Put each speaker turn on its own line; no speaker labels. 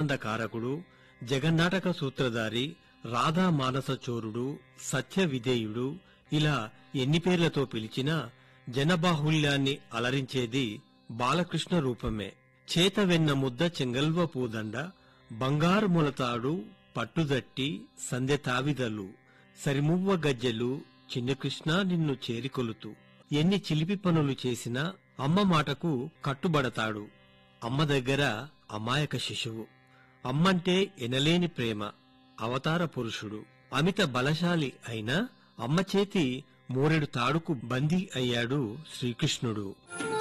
బ్రహ్మాండకారకుడు జగన్నాటక సూత్రధారి రాధా మానస చోరుడు సత్య విధేయుడు ఇలా ఎన్ని పేర్లతో పిలిచినా జనబాహుల్యాన్ని అలరించేది బాలకృష్ణ రూపమే చేత వెన్న ముద్ద చెంగల్వ పూదండ బంగారు మొలతాడు పట్టుదట్టి సందె తావిదలు సరిమువ్వ గజ్జెలు చిన్నకృష్ణ నిన్ను చేరికొలుతూ ఎన్ని చిలిపి పనులు చేసినా అమ్మ మాటకు కట్టుబడతాడు అమ్మ దగ్గర అమాయక శిశువు అమ్మంటే ఎనలేని ప్రేమ అవతార పురుషుడు అమిత బలశాలి అయినా అమ్మ చేతి మూరెడు తాడుకు బందీ అయ్యాడు శ్రీకృష్ణుడు